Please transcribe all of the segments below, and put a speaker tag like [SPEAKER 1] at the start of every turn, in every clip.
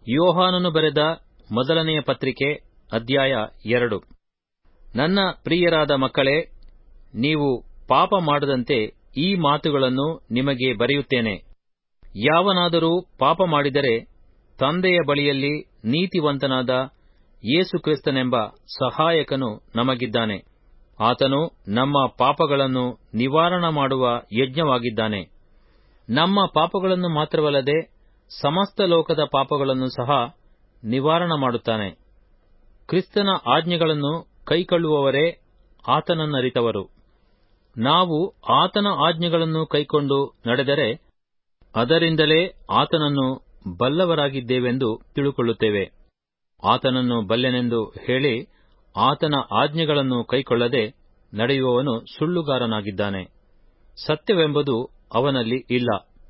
[SPEAKER 1] ಯೋಹಾನನು ಬರೆದ ಮೊದಲನೆಯ ಪತ್ರಿಕೆ ಅಧ್ಯಾಯ ಎರಡು ನನ್ನ ಪ್ರಿಯರಾದ ಮಕ್ಕಳೇ ನೀವು ಪಾಪ ಮಾಡದಂತೆ ಈ ಮಾತುಗಳನ್ನು ನಿಮಗೆ ಬರೆಯುತ್ತೇನೆ ಯಾವನಾದರೂ ಪಾಪ ಮಾಡಿದರೆ ತಂದೆಯ ಬಳಿಯಲ್ಲಿ ನೀತಿವಂತನಾದ ಯೇಸು ಕ್ರಿಸ್ತನೆಂಬ ಸಹಾಯಕನು ನಮಗಿದ್ದಾನೆ ಆತನು ನಮ್ಮ ಪಾಪಗಳನ್ನು ನಿವಾರಣ ಮಾಡುವ ಯಜ್ಞವಾಗಿದ್ದಾನೆ ನಮ್ಮ ಪಾಪಗಳನ್ನು ಮಾತ್ರವಲ್ಲದೆ ಸಮಸ್ತ ಲೋಕದ ಪಾಪಗಳನ್ನು ಸಹ ನಿವಾರಣ ಮಾಡುತ್ತಾನೆ ಕ್ರಿಸ್ತನ ಆಜ್ಞೆಗಳನ್ನು ಕೈಕೊಳ್ಳುವವರೇ ಆತನನ್ನರಿತವರು ನಾವು ಆತನ ಆಜ್ಞೆಗಳನ್ನು ಕೈಕೊಂಡು ನಡೆದರೆ ಅದರಿಂದಲೇ ಆತನನ್ನು ಬಲ್ಲವರಾಗಿದ್ದೇವೆಂದು ತಿಳುಕೊಳ್ಳುತ್ತೇವೆ ಆತನನ್ನು ಬಲ್ಲೆನೆಂದು ಹೇಳಿ ಆತನ ಆಜ್ಞೆಗಳನ್ನು ಕೈಕೊಳ್ಳದೆ ನಡೆಯುವವನು ಸುಳ್ಳುಗಾರನಾಗಿದ್ದಾನೆ ಸತ್ಯವೆಂಬುದು ಅವನಲ್ಲಿ ಇಲ್ಲ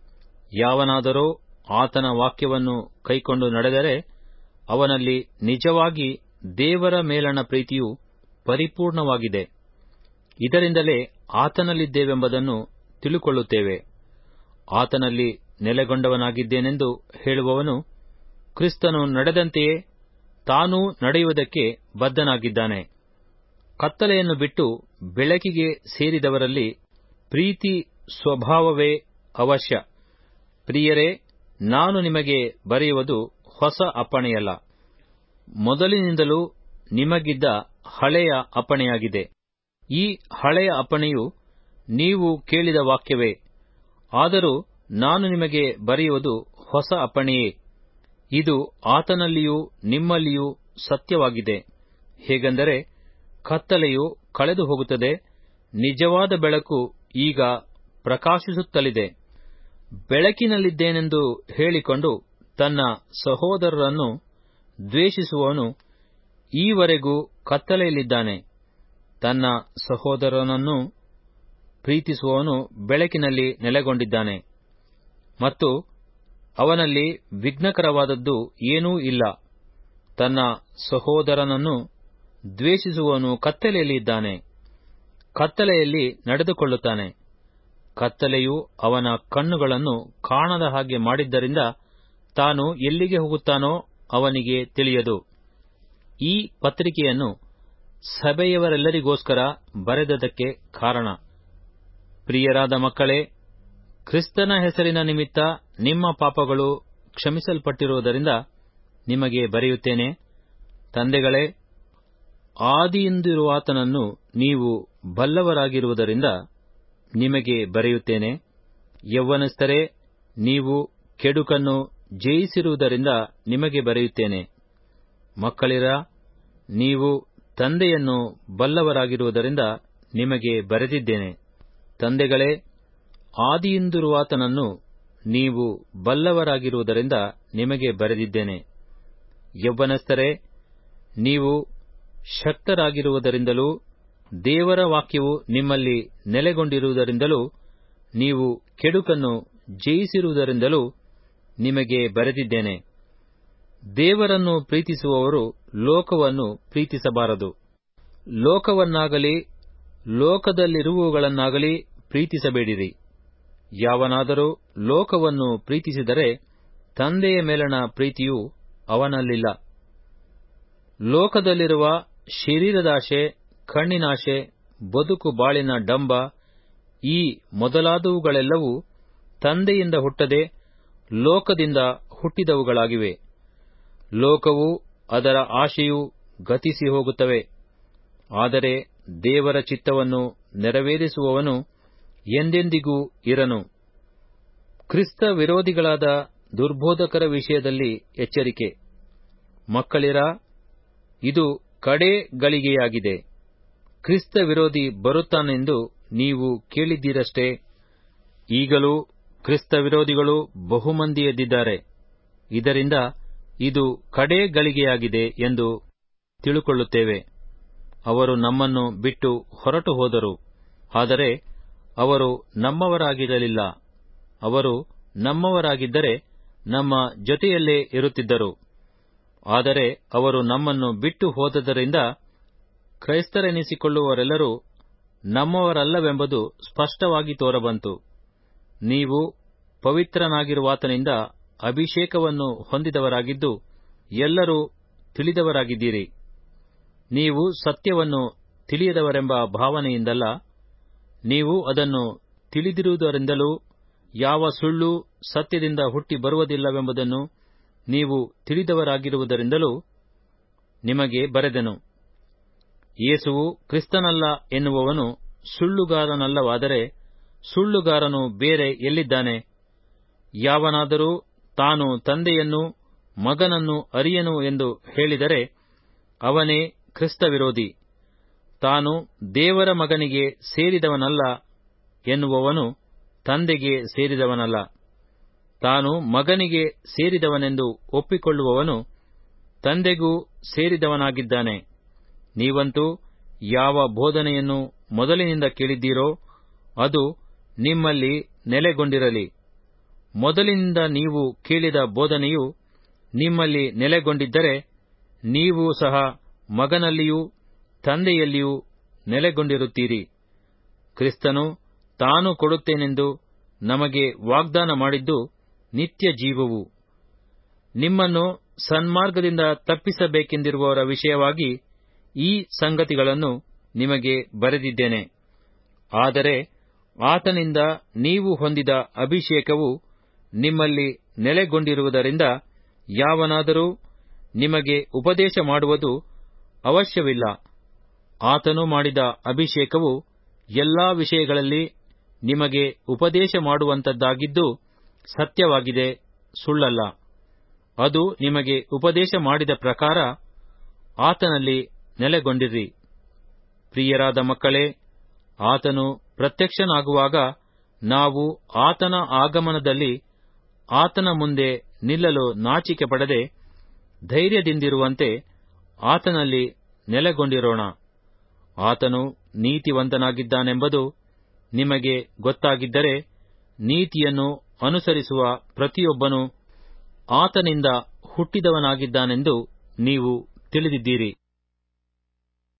[SPEAKER 1] ಯಾವನಾದರೋ ಆತನ ವಾಕ್ಯವನ್ನು ಕೈಕೊಂಡು ನಡೆದರೆ ಅವನಲ್ಲಿ ನಿಜವಾಗಿ ದೇವರ ಮೇಲಣ ಪ್ರೀತಿಯು ಪರಿಪೂರ್ಣವಾಗಿದೆ ಇದರಿಂದಲೇ ಆತನಲ್ಲಿದ್ದೇವೆಂಬುದನ್ನು ತಿಳುಕೊಳ್ಳುತ್ತೇವೆ ಆತನಲ್ಲಿ ನೆಲೆಗೊಂಡವನಾಗಿದ್ದೇನೆಂದು ಹೇಳುವವನು ಕ್ರಿಸ್ತನು ನಡೆದಂತೆಯೇ ತಾನೂ ನಡೆಯುವುದಕ್ಕೆ ಬದ್ಧನಾಗಿದ್ದಾನೆ ಕತ್ತಲೆಯನ್ನು ಬಿಟ್ಟು ಬೆಳಕಿಗೆ ಸೇರಿದವರಲ್ಲಿ ಪ್ರೀತಿ ಸ್ವಭಾವವೇ ಅವಶ್ಯ ಪ್ರಿಯರೇ ನಾನು ನಿಮಗೆ ಬರೆಯುವುದು ಹೊಸ ಅಪ್ಪಣೆಯಲ್ಲ ಮೊದಲಿನಿಂದಲೂ ನಿಮಗಿದ್ದ ಹಳೆಯ ಅಪ್ಪಣೆಯಾಗಿದೆ ಈ ಹಳೆಯ ಅಪ್ಪಣೆಯು ನೀವು ಕೇಳಿದ ವಾಕ್ಯವೇ ಆದರೂ ನಾನು ನಿಮಗೆ ಬರೆಯುವುದು ಹೊಸ ಅಪ್ಪಣೆಯೇ ಇದು ಆತನಲ್ಲಿಯೂ ನಿಮ್ಮಲ್ಲಿಯೂ ಸತ್ಯವಾಗಿದೆ ಹೇಗೆಂದರೆ ಕತ್ತಲೆಯು ಕಳೆದು ಹೋಗುತ್ತದೆ ನಿಜವಾದ ಬೆಳಕು ಈಗ ಪ್ರಕಾಶಿಸುತ್ತಲಿದೆ ಬೆಳಕಿನಲ್ಲಿದ್ದೇನೆಂದು ಹೇಳಿಕೊಂಡು ತನ್ನ ಸಹೋದರರನ್ನು ದ್ವೇಷಿಸುವವನು ಈವರೆಗೂ ಕತ್ತಲೆಯಲ್ಲಿದ್ದಾನೆ ತನ್ನ ಸಹೋದರನನ್ನು ಪ್ರೀತಿಸುವವನು ಬೆಳಕಿನಲ್ಲಿ ನೆಲೆಗೊಂಡಿದ್ದಾನೆ ಮತ್ತು ಅವನಲ್ಲಿ ವಿಘ್ನಕರವಾದದ್ದು ಏನೂ ಇಲ್ಲ ತನ್ನ ಸಹೋದರನನ್ನು ದ್ವೇಷಿಸುವವನು ಕತ್ತಲೆಯಲ್ಲಿ ಇದ್ದಾನೆ ಕತ್ತಲೆಯಲ್ಲಿ ನಡೆದುಕೊಳ್ಳುತ್ತಾನೆ ಕತ್ತಲೆಯು ಅವನ ಕಣ್ಣುಗಳನ್ನು ಕಾಣದ ಹಾಗೆ ಮಾಡಿದ್ದರಿಂದ ತಾನು ಎಲ್ಲಿಗೆ ಹೋಗುತ್ತಾನೋ ಅವನಿಗೆ ತಿಳಿಯದು ಈ ಪತ್ರಿಕೆಯನ್ನು ಸಭೆಯವರೆಲ್ಲರಿಗೋಸ್ಕರ ಬರೆದದಕ್ಕೆ ಕಾರಣ ಪ್ರಿಯರಾದ ಮಕ್ಕಳೇ ಕ್ರಿಸ್ತನ ಹೆಸರಿನ ನಿಮಿತ್ತ ನಿಮ್ಮ ಪಾಪಗಳು ಕ್ಷಮಿಸಲ್ಪಟ್ಟಿರುವುದರಿಂದ ನಿಮಗೆ ಬರೆಯುತ್ತೇನೆ ತಂದೆಗಳೇ ಆದಿಯಿಂದಿರುವಾತನನ್ನು ನೀವು ಬಲ್ಲವರಾಗಿರುವುದರಿಂದ ನಿಮಗೆ ಬರೆಯುತ್ತೇನೆ ಯೌವನಸ್ಥರೇ ನೀವು ಕೆಡುಕನ್ನು ಜಯಿಸಿರುವುದರಿಂದ ನಿಮಗೆ ಬರೆಯುತ್ತೇನೆ ಮಕ್ಕಳಿರ ನೀವು ತಂದೆಯನ್ನು ಬಲ್ಲವರಾಗಿರುವುದರಿಂದ ನಿಮಗೆ ಬರೆದಿದ್ದೇನೆ ತಂದೆಗಳೇ ಆದಿಯಿಂದಿರುವಾತನನ್ನು ನೀವು ಬಲ್ಲವರಾಗಿರುವುದರಿಂದ ನಿಮಗೆ ಬರೆದಿದ್ದೇನೆ ಯೌವನಸ್ಥರೇ ನೀವು ಶಕ್ತರಾಗಿರುವುದರಿಂದಲೂ ದೇವರ ವಾಕ್ಯವು ನಿಮ್ಮಲ್ಲಿ ನೆಲೆಗೊಂಡಿರುವುದರಿಂದಲೂ ನೀವು ಕೆಡುಕನ್ನು ಜಯಿಸಿರುವುದರಿಂದಲೂ ನಿಮಗೆ ಬರೆದಿದ್ದೇನೆ ದೇವರನ್ನು ಪ್ರೀತಿಸುವವರು ಲೋಕವನ್ನು ಪ್ರೀತಿಸಬಾರದು ಲೋಕವನ್ನಾಗಲಿ ಲೋಕದಲ್ಲಿರುವವುಗಳನ್ನಾಗಲಿ ಪ್ರೀತಿಸಬೇಡಿರಿ ಯಾವನಾದರೂ ಲೋಕವನ್ನು ಪ್ರೀತಿಸಿದರೆ ತಂದೆಯ ಮೇಲಣ ಪ್ರೀತಿಯು ಅವನಲ್ಲಿಲ್ಲ ಲೋಕದಲ್ಲಿರುವ ಶರೀರದಾಶೆ ಕಣ್ಣಿನಾಶೆ ಬದುಕು ಬಾಳಿನ ಡಂಬ ಈ ಮೊದಲಾದವುಗಳೆಲ್ಲವೂ ತಂದೆಯಿಂದ ಹುಟ್ಟದೆ ಲೋಕದಿಂದ ಹುಟ್ಟಿದವುಗಳಾಗಿವೆ ಲೋಕವು ಅದರ ಆಶೆಯು ಗತಿಸಿ ಹೋಗುತ್ತವೆ ಆದರೆ ದೇವರ ಚಿತ್ತವನ್ನು ನೆರವೇರಿಸುವವನು ಎಂದೆಂದಿಗೂ ಇರನು ಕ್ರಿಸ್ತ ವಿರೋಧಿಗಳಾದ ದುರ್ಬೋಧಕರ ವಿಷಯದಲ್ಲಿ ಎಚ್ಚರಿಕೆ ಮಕ್ಕಳಿರ ಇದು ಕಡೇ ಗಳಿಗೆಯಾಗಿದೆ ಕ್ರಿಸ್ತ ವಿರೋಧಿ ಬರುತ್ತಾನೆಂದು ನೀವು ಕೇಳಿದ್ದೀರಷ್ಟೇ ಈಗಲೂ ಕ್ರಿಸ್ತ ವಿರೋಧಿಗಳು ಬಹುಮಂದಿ ಎದ್ದಿದ್ದಾರೆ ಇದರಿಂದ ಇದು ಕಡೇ ಗಳಿಗೆಯಾಗಿದೆ ಎಂದು ತಿಳುಕೊಳ್ಳುತ್ತೇವೆ ಅವರು ನಮ್ಮನ್ನು ಬಿಟ್ಟು ಹೊರಟು ಹೋದರು ಆದರೆ ಅವರು ನಮ್ಮವರಾಗಿರಲಿಲ್ಲ ಅವರು ನಮ್ಮವರಾಗಿದ್ದರೆ ನಮ್ಮ ಜೊತೆಯಲ್ಲೇ ಇರುತ್ತಿದ್ದರು ಆದರೆ ಅವರು ನಮ್ಮನ್ನು ಬಿಟ್ಟು ಹೋದದರಿಂದ ಕ್ರೈಸ್ತರೆನಿಸಿಕೊಳ್ಳುವವರೆಲ್ಲರೂ ನಮ್ಮವರಲ್ಲವೆಂಬುದು ಸ್ಪಷ್ಟವಾಗಿ ತೋರಬಂತು ನೀವು ಪವಿತ್ರನಾಗಿರುವಾತನಿಂದ ಅಭಿಷೇಕವನ್ನು ಹೊಂದಿದವರಾಗಿದ್ದು ಎಲ್ಲರೂ ತಿಳಿದವರಾಗಿದ್ದೀರಿ ನೀವು ಸತ್ಯವನ್ನು ತಿಳಿಯದವರೆಂಬ ಭಾವನೆಯಿಂದಲ್ಲ ನೀವು ಅದನ್ನು ತಿಳಿದಿರುವುದರಿಂದಲೂ ಯಾವ ಸುಳ್ಳು ಸತ್ಯದಿಂದ ಹುಟ್ಟಿ ಬರುವುದಿಲ್ಲವೆಂಬುದನ್ನು ನೀವು ತಿಳಿದವರಾಗಿರುವುದರಿಂದಲೂ ನಿಮಗೆ ಬರೆದೆನು ಯೇಸುವು ಕ್ರಿಸ್ತನಲ್ಲ ಎನ್ನುವವನು ಸುಳ್ಳುಗಾರನಲ್ಲವಾದರೆ ಸುಳ್ಳುಗಾರನು ಬೇರೆ ಎಲ್ಲಿದ್ದಾನೆ ಯಾವನಾದರೂ ತಾನು ತಂದೆಯನ್ನು ಮಗನನ್ನು ಅರಿಯನು ಎಂದು ಹೇಳಿದರೆ ಅವನೇ ಕ್ರಿಸ್ತ ವಿರೋಧಿ ತಾನು ದೇವರ ಮಗನಿಗೆ ಸೇರಿದವನಲ್ಲ ಎನ್ನುವವನು ತಂದೆಗೆ ಸೇರಿದವನಲ್ಲ ತಾನು ಮಗನಿಗೆ ಸೇರಿದವನೆಂದು ಒಪ್ಪಿಕೊಳ್ಳುವವನು ತಂದೆಗೂ ಸೇರಿದವನಾಗಿದ್ದಾನೆ ನೀವಂತೂ ಯಾವ ಬೋಧನೆಯನ್ನು ಮೊದಲಿನಿಂದ ಕೇಳಿದ್ದೀರೋ ಅದು ನಿಮ್ಮಲ್ಲಿ ನೆಲೆಗೊಂಡಿರಲಿ ಮೊದಲಿನಿಂದ ನೀವು ಕೇಳಿದ ಬೋಧನೆಯು ನಿಮ್ಮಲ್ಲಿ ನೆಲೆಗೊಂಡಿದ್ದರೆ ನೀವು ಸಹ ಮಗನಲ್ಲಿಯೂ ತಂದೆಯಲ್ಲಿಯೂ ನೆಲೆಗೊಂಡಿರುತ್ತೀರಿ ಕ್ರಿಸ್ತನು ತಾನು ಕೊಡುತ್ತೇನೆಂದು ನಮಗೆ ವಾಗ್ದಾನ ಮಾಡಿದ್ದು ನಿತ್ಯ ಜೀವವು ನಿಮ್ಮನ್ನು ಸನ್ಮಾರ್ಗದಿಂದ ತಪ್ಪಿಸಬೇಕೆಂದಿರುವವರ ವಿಷಯವಾಗಿ ಈ ಸಂಗತಿಗಳನ್ನು ನಿಮಗೆ ಬರೆದಿದ್ದೇನೆ ಆದರೆ ಆತನಿಂದ ನೀವು ಹೊಂದಿದ ಅಭಿಷೇಕವು ನಿಮ್ಮಲ್ಲಿ ನೆಲೆಗೊಂಡಿರುವುದರಿಂದ ಯಾವನಾದರೂ ನಿಮಗೆ ಉಪದೇಶ ಮಾಡುವುದು ಅವಶ್ಯವಿಲ್ಲ ಆತನು ಮಾಡಿದ ಅಭಿಷೇಕವು ಎಲ್ಲಾ ವಿಷಯಗಳಲ್ಲಿ ನಿಮಗೆ ಉಪದೇಶ ಮಾಡುವಂತದ್ದಾಗಿದ್ದು ಸತ್ಯವಾಗಿದೆ ಸುಳ್ಳಲ್ಲ ಅದು ನಿಮಗೆ ಉಪದೇಶ ಮಾಡಿದ ಪ್ರಕಾರ ಆತನಲ್ಲಿ ನೆಲೆಗೊಂಡಿರ್ರಿ ಪ್ರಿಯರಾದ ಮಕ್ಕಳೇ ಆತನು ಪ್ರತ್ಯಕ್ಷನಾಗುವಾಗ ನಾವು ಆತನ ಆಗಮನದಲ್ಲಿ ಆತನ ಮುಂದೆ ನಿಲ್ಲಲು ನಾಚಿಕೆ ಪಡದೆ ಧೈರ್ಯದಿಂದಿರುವಂತೆ ಆತನಲ್ಲಿ ನೆಲೆಗೊಂಡಿರೋಣ ಆತನು ನೀತಿವಂತನಾಗಿದ್ದಾನೆಂಬುದು ನಿಮಗೆ ಗೊತ್ತಾಗಿದ್ದರೆ ನೀತಿಯನ್ನು ಅನುಸರಿಸುವ ಪ್ರತಿಯೊಬ್ಬನು ಆತನಿಂದ ಹುಟ್ಟಿದವನಾಗಿದ್ದಾನೆಂದು ನೀವು ತಿಳಿದಿದ್ದೀರಿ